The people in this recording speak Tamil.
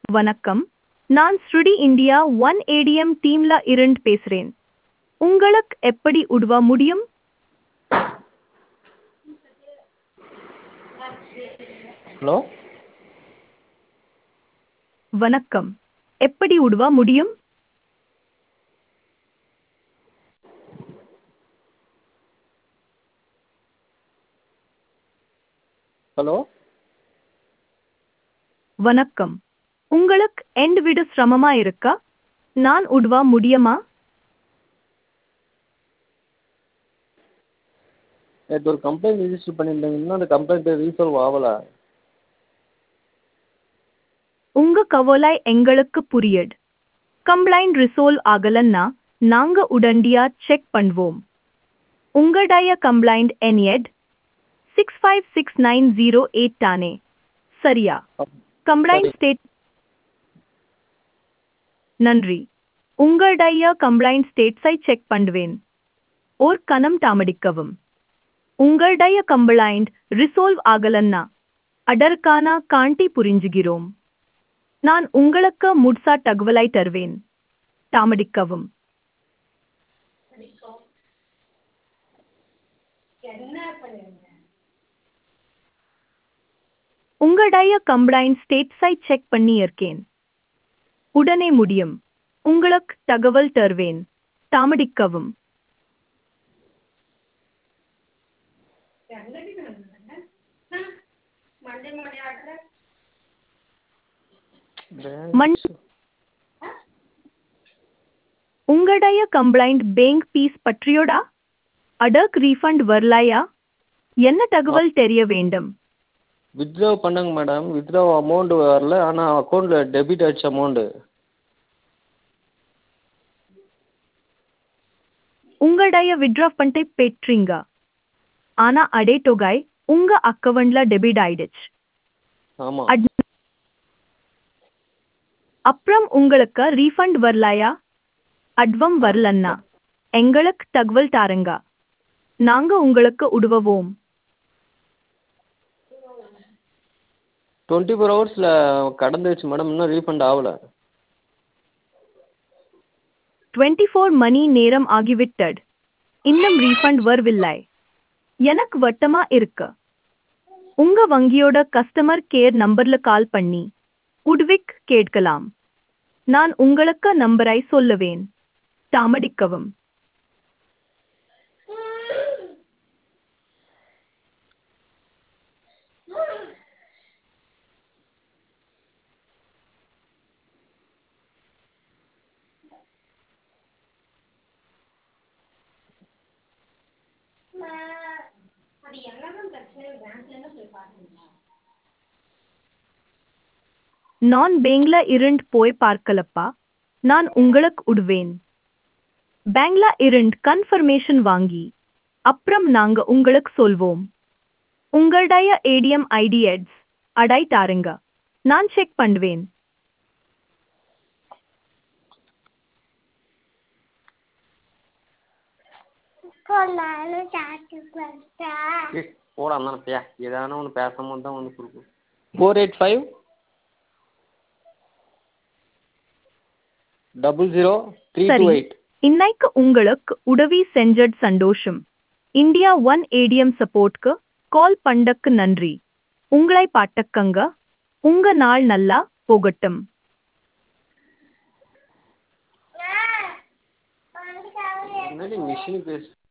வணக்கம் நான் ஸ்ருடி இந்தியா ஒன் ஏடிஎம் டீம்ல இருந்து பேசுறேன் உங்களுக்கு எப்படி உதவ முடியும் ஹலோ வணக்கம் எப்படி உதவ முடியும் ஹலோ வணக்கம் உங்களுக்கு எண்ட் விட சிரமமா இருக்கா நான் உதவ முடியுமா நேற்று ஒரு கம்ப்ளைண்ட் ரிஜிஸ்டர் பண்ணியிருந்தேங்க இன்னும் அந்த கம்ப்ளைண்ட் ரீசால்வ் ஆகலை உங்க கவலை எங்களுக்கு புரியுது கம்ப்ளைண்ட் ரிசோல்வ் ஆகலன்னா நாங்க உடனடியா செக் பண்ணுவோம் உங்களுடைய கம்ப்ளைண்ட் என்எட் six five six nine zero eight தானே சரியா கம்ப்ளைண்ட் ஸ்டேட் நன்றி உங்களுடைய கம்ப்ளைண்ட் ஸ்டேட்ஸை செக் பண்ணுவேன் ஓர் கணம் தாமடிக்கவும் உங்களுடைய கம்ப்ளைண்ட் ரிசோல்வ் ஆகலன்னா அதற்கான காண்டி புரிஞ்சுகிறோம் நான் உங்களுக்கு முட்சா தகவலை தருவேன் தாமடிக்கவும் உங்களுடைய கம்ப்ளைண்ட் ஸ்டேட்ஸை செக் பண்ணி இருக்கேன் உடனே முடியும் உங்களுக்கு தகவல் தருவேன் தாமடிக்கவும் மண்- உங்களுடைய கம்ப்ளைண்ட் பேங்க் பீஸ் பற்றியோடா அடக் ரீஃபண்ட் வரலையா என்ன தகவல் தெரிய வேண்டும் வித்ட்ரா பண்ணங்க மேடம் வித்ட்ரா அமௌண்ட் வரல ஆனால் அக்கௌண்ட்டில் டெபிட் ஆச்சு அமௌண்ட்டு உங்களுடைய வித்ட்ரா ஃபண்டை பெற்றீங்க ஆனா அடே தொகை உங்க அக்கவுண்ட்ல டெபிட் ஆயிடுச்சு ஆமாம் அட்- அப்புறம் உங்களுக்கு ரீஃபண்ட் வரலையா அட்வம் வரலன்னா எங்களுக்கு தகவல் தாருங்க நாங்க உங்களுக்கு உதவுவோம் டுவெண்ட்டி ஃபோர் ஹவர்ஸில் கடந்துருச்சு மேடம் இன்னும் ரீஃபண்ட் ஆகலை டுவெண்ட்டி ஃபோர் மணி நேரம் ஆகிவிட்டது இன்னும் ரீஃபண்ட் வரவில்லை எனக்கு வட்டமா இருக்கு உங்க வங்கியோட கஸ்டமர் கேர் நம்பர்ல கால் பண்ணி உட்விக் கேட்கலாம் நான் உங்களுக்கு நம்பரை சொல்லுவேன் தாமடிக்கவும் அது என்னதான் பிரச்சனை பேங்க்ல போய் பாருங்க நான் பேங்க்ல இருந்து போய் பார்க்கலப்பா நான் உங்களுக்கு உடுவேன் பேங்க்ல இருந்து கன்ஃபர்மேஷன் வாங்கி அப்புறம் நாங்க உங்களுக்கு சொல்வோம் உங்களுடைய ஏடிஎம் ஐடி எட்ஸ் அடை தாருங்க நான் செக் பண்ணுவேன் நானும் சாப்பிட்டு பார்த்தேன் ஏ போடா தானே பே ஏதான ஒன்று பேசும்போது தான் வந்து கொடுக்கும் four eight five double zero three two சரி எயிட் இன்னைக்கு உங்களுக்கு உதவி செஞ்சது சந்தோஷம் இந்தியா ஒன் ஏடிஎம் சப்போர்ட்க்கு கால் பண்ணக்கு நன்றி உங்களை பாட்டக்கங்க உங்க நாள் நல்லா போகட்டும் என்னடி மிஷினு பேசு